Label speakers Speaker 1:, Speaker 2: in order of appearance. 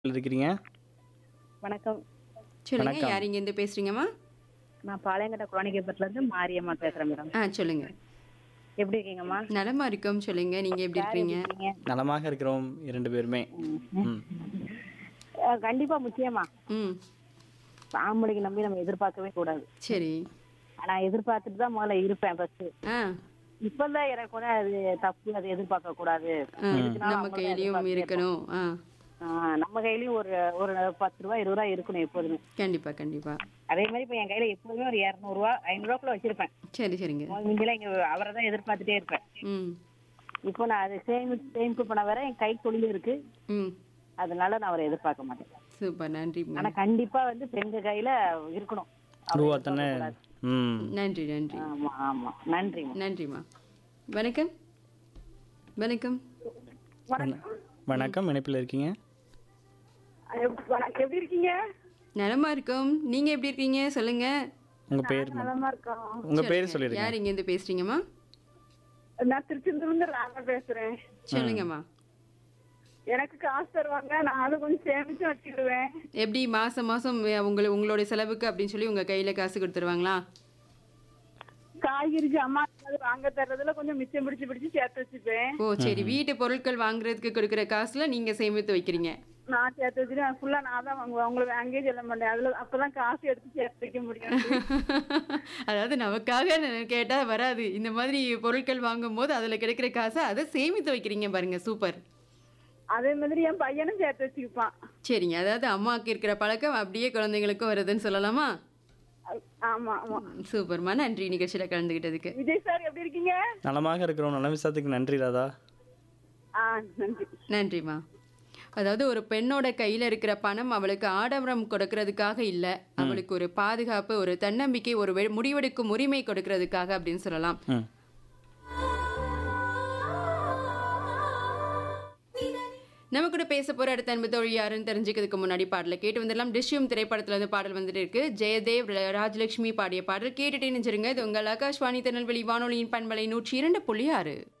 Speaker 1: இருக்கிறீங்க
Speaker 2: வணக்கம்
Speaker 3: சொல்லுங்க
Speaker 1: வணக்கம்.
Speaker 3: யார் இங்கேருந்து பேசுறீங்கம்மா
Speaker 2: நான் பாளையங்கோட்டை குழந்தைக்கப்பட்டில இருந்து மாரியம்மா பேசுறேன் மேடம்
Speaker 3: ஆ சொல்லுங்க
Speaker 2: எப்படி இருக்கீங்கம்மா
Speaker 3: நலமா இருக்கோம் சொல்லுங்க நீங்க எப்படி இருக்கீங்க
Speaker 2: இருக்கீங்க
Speaker 1: நலமாக இருக்கிறோம் இரண்டு பேருமே ம்.
Speaker 2: அஹ் கண்டிப்பா முக்கியமா
Speaker 3: ம்
Speaker 2: ஆம்பளைக்கு நம்பி நம்ம எதிர்பார்க்கவே கூடாது
Speaker 3: சரி
Speaker 2: ஆனா எதிர்பார்த்துட்டு தான் முதல்ல இருப்பேன் ஃபர்ஸ்ட்
Speaker 3: ஆ
Speaker 2: இப்பதான் எனக்கு கூட அது தப்பு அது எதிர்பார்க்க கூடாது
Speaker 3: ஆ,
Speaker 2: எதுக்குனாலும்
Speaker 3: நம்ம
Speaker 2: அவங்கள
Speaker 3: கையிலயும்
Speaker 2: எதிர்பார்த்துட்டே
Speaker 3: இருக்கணும் ஆ
Speaker 2: ஆஹ் நம்ம கையிலயும் ஒரு ஒரு பத்து ரூபா இருபது ரூபா இருக்கணும் எப்போதுமே
Speaker 3: கண்டிப்பா கண்டிப்பா
Speaker 2: அதே மாதிரி இப்ப என் கையில எப்போதுமே ஒரு இருநூறு ரூபா ஐநூறு ரூபாக்குள்ள வச்சிருப்பேன்
Speaker 3: சரி சரிங்க
Speaker 2: முந்தில இங்க அவரை தான் எதிர்பார்த்துட்டே இருப்பேன்
Speaker 3: ம்
Speaker 2: இப்போ நான் அது சேமிப்பு சேமிப்பு பண்ண வேற என் கை தொழில் இருக்கு
Speaker 3: ம்
Speaker 2: அதனால நான் அவரை எதிர்பார்க்க மாட்டேன்
Speaker 3: சூப்பர் நன்றி
Speaker 2: ஆனா கண்டிப்பா வந்து பெண்க கையில இருக்கணும் அவரை
Speaker 1: ரூபா தானே
Speaker 2: எதிர்பார்க்கக்கூடாது.
Speaker 1: ம்
Speaker 3: நன்றி நன்றி
Speaker 2: ஆமா ஆமா நன்றிம்மா
Speaker 3: நன்றிம்மா வணக்கம் வணக்கம்
Speaker 1: வண- வணக்கம் இணைப்பில் இருக்கீங்க
Speaker 2: எப்படி இருக்கீங்க
Speaker 3: நலமா இருக்கோம் நீங்க எப்படி இருக்கீங்க சொல்லுங்க
Speaker 1: உங்க பேர்
Speaker 2: நலமா இருக்கோம்
Speaker 1: உங்க பேர் சொல்லிருங்க
Speaker 3: யார் இங்கேருந்து பேசுறீங்கம்மா
Speaker 2: நான் திருச்செந்தூர்ல ராதா பேசுறேன்
Speaker 3: சொல்லுங்கம்மா
Speaker 2: எனக்கு காசு தருவாங்க நான் அதை கொஞ்சம் சேமிச்சு வச்சுக்கிடுவேன்
Speaker 3: எப்படி மாசம் மாசம் உங்களை உங்களுடைய செலவுக்கு அப்படின்னு சொல்லி உங்க கையில காசு கொடுத்துருவாங்களா
Speaker 2: காய்கறி அம்மா வாங்க தர்றதுல கொஞ்சம் மிச்சம் பிடிச்சு பிடிச்சு சேர்த்து வச்சுப்பேன்
Speaker 3: ஓ சரி வீட்டு பொருட்கள் வாங்குறதுக்கு கொடுக்குற காசுல நீங்க சேமித்து வைக்கிறீங்க
Speaker 2: நான் சேர்த்து வச்சுட்டு ஃபுல்லா நான் தான் வாங்குவேன் உங்களை வாங்கியே சொல்ல மாட்டேன் அதுல அப்பதான் காசு எடுத்து சேர்த்து வைக்க முடியும்
Speaker 3: அதாவது நமக்காக ந- கேட்டா வராது இந்த மாதிரி பொருட்கள் வாங்கும் போது அதுல கிடைக்கிற காசை அதை சேமித்து வைக்கிறீங்க பாருங்க சூப்பர்
Speaker 2: அதே மாதிரி என் பையனும் சேர்த்து வச்சுக்குப்பான்
Speaker 3: சரிங்க அதாவது அம்மாவுக்கு இருக்கிற பழக்கம் அப்படியே குழந்தைங்களுக்கும் வருதுன்னு சொல்லலாமா
Speaker 2: ஆமா ஆமா
Speaker 3: சூப்பர்மா நன்றி நிகழ்ச்சியில கலந்துகிட்டதுக்கு
Speaker 2: விஜய் சார் எப்படி இருக்கீங்க
Speaker 1: நலமாக இருக்கிறோம் நல்ல விசாரத்துக்கு நன்றி ராதா
Speaker 2: ஆ நன்றி
Speaker 3: நன்றிம்மா அதாவது ஒரு பெண்ணோட கையில இருக்கிற பணம் அவளுக்கு ஆடம்பரம் கொடுக்கறதுக்காக இல்ல அவளுக்கு ஒரு பாதுகாப்பு ஒரு தன்னம்பிக்கை ஒரு வெ- முடிவெடுக்கும் உரிமை கொடுக்கறதுக்காக அப்படின்னு சொல்லலாம்
Speaker 1: ம்
Speaker 3: நம்ம கூட பேச போற அடுத்த அன்பு தோழி யாருன்னு தெரிஞ்சுக்கிறதுக்கு முன்னாடி பாடல கேட்டு வந்துடலாம் டிஷ்யூம் திரைப்படத்துல இருந்து பாடல் வந்துட்டு இருக்கு ஜெயதேவ் ர- ராஜலட்சுமி பாடிய பாடல் கேட்டுட்டே நினைச்சிருங்க இது உங்கள் ஆகாஷ்வாணி திருநெல்வேலி வானொலியின் பண்பலை நூற்றி இரண்டு புள்ளி ஆறு